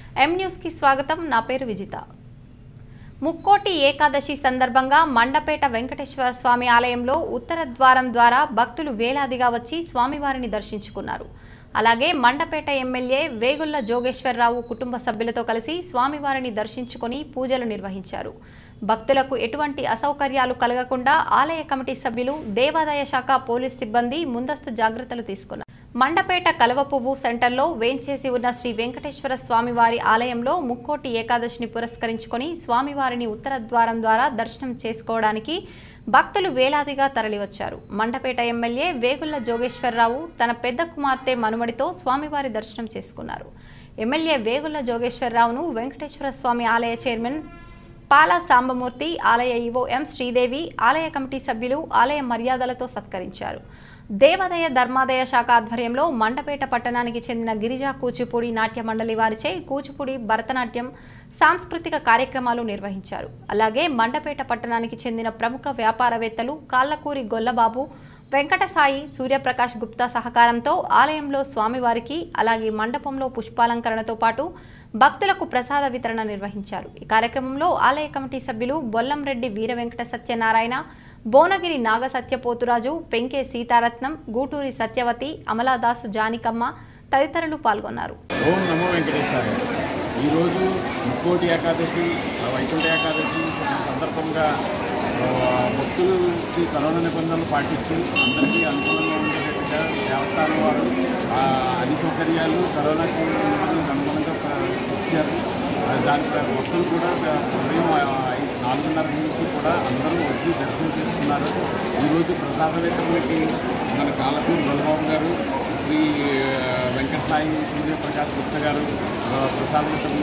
ఎం న్యూస్కి స్వాగతం నా పేరు విజిత ముక్కోటి ఏకాదశి సందర్భంగా మండపేట వెంకటేశ్వర స్వామి ఆలయంలో ఉత్తర ద్వారం ద్వారా భక్తులు వేలాదిగా వచ్చి స్వామివారిని దర్శించుకున్నారు అలాగే మండపేట ఎమ్మెల్యే వేగుళ్ల జోగేశ్వరరావు కుటుంబ సభ్యులతో కలిసి స్వామివారిని దర్శించుకొని పూజలు నిర్వహించారు భక్తులకు ఎటువంటి అసౌకర్యాలు కలగకుండా ఆలయ కమిటీ సభ్యులు దేవాదాయ శాఖ పోలీస్ సిబ్బంది ముందస్తు జాగ్రత్తలు తీసుకున్నారు మండపేట కలవ పువ్వు సెంటర్లో వేంచేసి ఉన్న శ్రీ వెంకటేశ్వర స్వామివారి ఆలయంలో ముక్కోటి ఏకాదశిని పురస్కరించుకొని స్వామివారిని ఉత్తర ద్వారం ద్వారా దర్శనం చేసుకోవడానికి భక్తులు వేలాదిగా తరలివచ్చారు మండపేట ఎమ్మెల్యే వేగుళ్ల జోగేశ్వరరావు తన పెద్ద కుమార్తె మనుమడితో స్వామివారి దర్శనం చేసుకున్నారు ఎమ్మెల్యే వేగుళ్ల జోగేశ్వరరావును వెంకటేశ్వర స్వామి ఆలయ చైర్మన్ పాల సాంబమూర్తి ఆలయ ఈవో ఎం శ్రీదేవి ఆలయ కమిటీ సభ్యులు ఆలయ మర్యాదలతో సత్కరించారు దేవాదాయ ధర్మాదాయ శాఖ ఆధ్వర్యంలో మండపేట పట్టణానికి చెందిన గిరిజా కూచిపూడి నాట్య మండలి వారిచే కూచిపూడి భరతనాట్యం సాంస్కృతిక కార్యక్రమాలు నిర్వహించారు అలాగే మండపేట పట్టణానికి చెందిన ప్రముఖ వ్యాపారవేత్తలు కాళ్ళకూరి గొల్లబాబు వెంకటసాయి సూర్యప్రకాష్ గుప్తా సహకారంతో ఆలయంలో స్వామివారికి అలాగే మండపంలో పుష్పాలంకరణతో పాటు భక్తులకు ప్రసాద వితరణ నిర్వహించారు ఈ కార్యక్రమంలో ఆలయ కమిటీ సభ్యులు బొల్లంరెడ్డి వీర వెంకట సత్యనారాయణ భువనగిరి నాగ సత్యపోతురాజు పెంకే సీతారత్నం గూటూరి సత్యవతి అమలాదాసు జానికమ్మ తదితరులు పాల్గొన్నారు ఓం నమో వెంకటేశ్వర ఈరోజు ముక్కోటి ఏకాదశి ఆ వైకుంఠ ఏకాదశి సందర్భంగా ఆ, భక్తులకి కరోనా నిబంధనలు పాటిస్తూ అందరికీ అనుకూలంగా ఉండేటట్టుగా దేవస్థానం వారు ఆ, అన్ని సౌకర్యాలు కరోనాకి నిబంధనలకు అనుగుణంగా ప్ర- ఇచ్చారు ఆ, దాని ప్ర- భక్తులు కూడా ప్ర- ఉదయం ఆ, ఐదు- నాలుగున్నర నుంచి కూడా అందరూ వచ్చి దర్శనం చేసుకున్నారు ఈరోజు ప్రసాద వితరణకి మన కాలపూర్ బలబాబు గారు శ్రీ ఆ, వెంకట సాయి సూర్యప్రకాష్ గుప్త గారు ఆ, ప్రసాద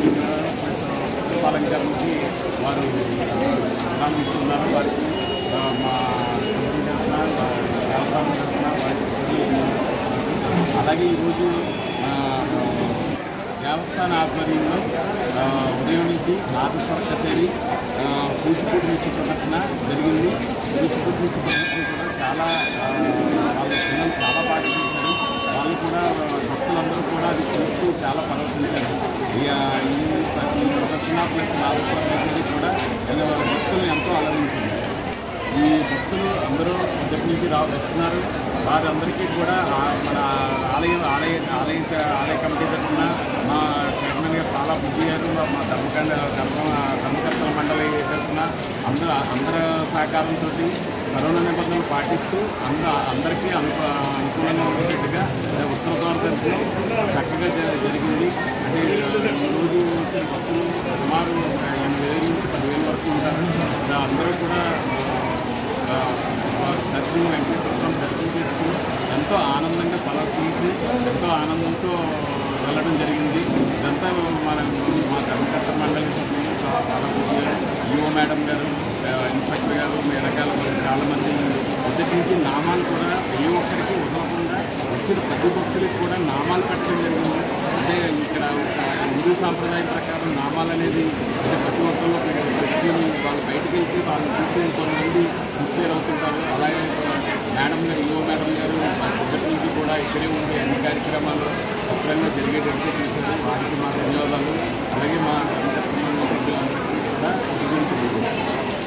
పాలంకరణకి వారు ప్రధానం ఇస్తున్నారు వారికి ఆ, మా కంపెనీ తరఫున, ఆ, దేవస్థానం తరఫున వారికి అలాగే ఈరోజు ఆ, దేవస్థాన ఆధ్వర్యంలో ఆ, ఉదయం నుంచి నాదస్వర కచేరి ఆ, కూచిపూడి నుంచి ప్రదర్శన జరిగింది కూచిపూడి నుంచి ప్రదర్శన కూడా చాలా ఆ, వాళ్ళ పిల్లలు చాలా బాగా చేశారు వాళ్ళు కూడా భక్తులందరూ కూడా అది చూస్తూ చాలా పరవశించారు ఇక ఈ ఈ ప్రదర్శన ప్లస్ నాదస్వర కచేరి కూడా ఇలా భక్తులు ఎంతో అలరించింది ఈ భక్తులు అందరూ మొదటి నుంచి రా వస్తున్నారు వారందరికీ కూడా ఆ- మన ఆలయం ఆలయ ఆలయ ఆలయ కమిటీ తరఫున మా చైర్మన్ గారు చాలా బుద్ధి గారు మా ధర్మకండ ధర్మ ధర్మకర్తల మండలి తరఫున అందరూ అందరి సహకారంతో కరోనా నిబంధనలు పాటిస్తూ అంద అందరికీ అను అనుకూలంగా ఉండేటట్టుగా ఉత్తర ద్వార దర్శనం చక్కగా జ- జరిగింది అంటే ఈరోజు వచ్చిన భక్తులు సుమారు ఎనిమిది వేలు నుంచి పదివేల వరకు ఉంటారు ఇలా అందరూ కూడా ఆ, వారు దర్శనం వెంకటేశ్వర స్వామి దర్శనం చేసుకుని ఎంతో ఆనందంగా పలసించి ఎంతో ఆనందంతో వెళ్ళడం జరిగింది ఇదంతా మన మా ధర్మకర్త మండలి సభ్యులు చాలా ఈఓ మేడం గారు ఆ, ఇన్స్పెక్టర్ గారు మీ రకాల మంది చాలామంది మొదటి నుంచి నామాలు కూడా ఏ ఒక్కరికి వదలకుండా వచ్చిన ప్రతి భక్తులకి కూడా నామాలు పెట్టడం జరిగింది అంటే ఇక్కడ ఒక హిందూ సాంప్రదాయం ప్రకారం నామాలు అనేది అంటే ప్రతి ఒక్కరు పెట్టుకుని వాళ్ళు బయటకు వెళ్తే వాళ్ళు చూసి కొంతమంది ఇన్స్పైర్ అవుతుంటారు అలాగే మేడం గారు ఈఓ మేడం గారు మొదటి నుంచి కూడా ఇక్కడే ఉండి అన్ని కార్యక్రమాలు సక్రమంగా జరిగేటట్టు చూశారు వారికి మా ధన్యవాదాలు అలాగే మా సభ్యులందరికీ కూడా ఇది తెలియజేస్తాను.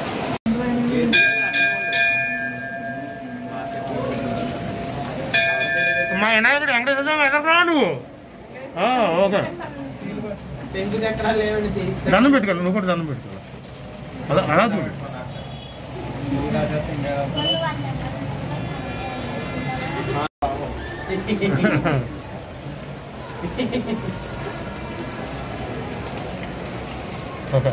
మా వినాయకుడు వెంకటేశ్వర స్వామి ఎక్కడ రా నువ్వు ఆ, ఓకే పెంకు చక్రాలు ఏమైనా చేయిస్తారు దండం పెట్టుకోవాలి నువ్వు కూడా దండం పెట్టుకోవాలి అలా అనాథుడు ఓకే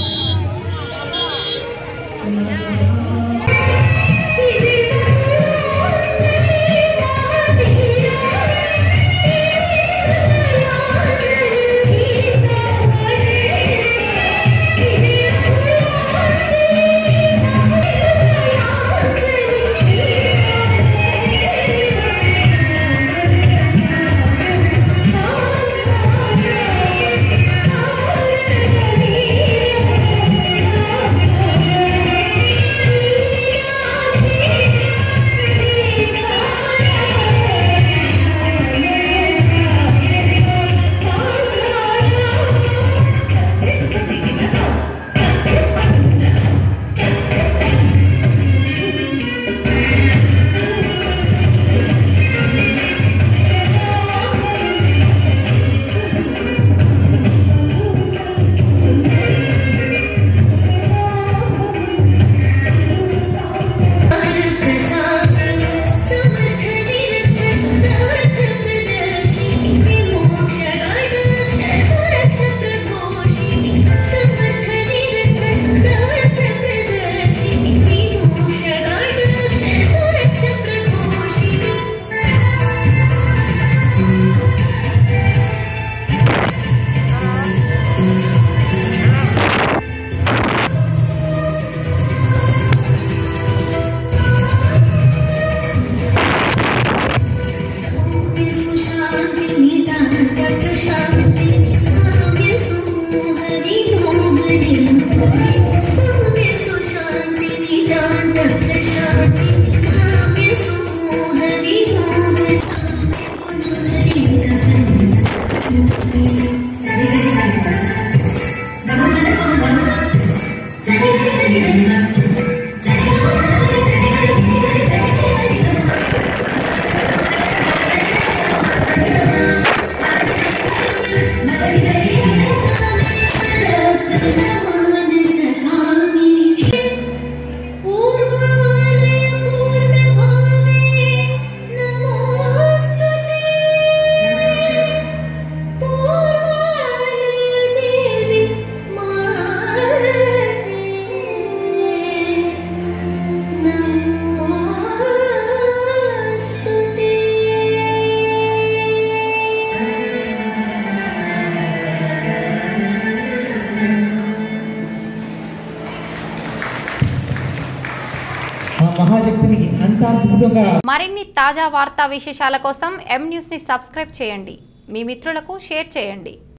Thank మహాశక్తిని అంత అద్భుతంగా మరిన్ని తాజా వార్తా విశేషాల కోసం ఎం న్యూస్ని సబ్స్క్రైబ్ చేయండి మీ మిత్రులకు షేర్ చేయండి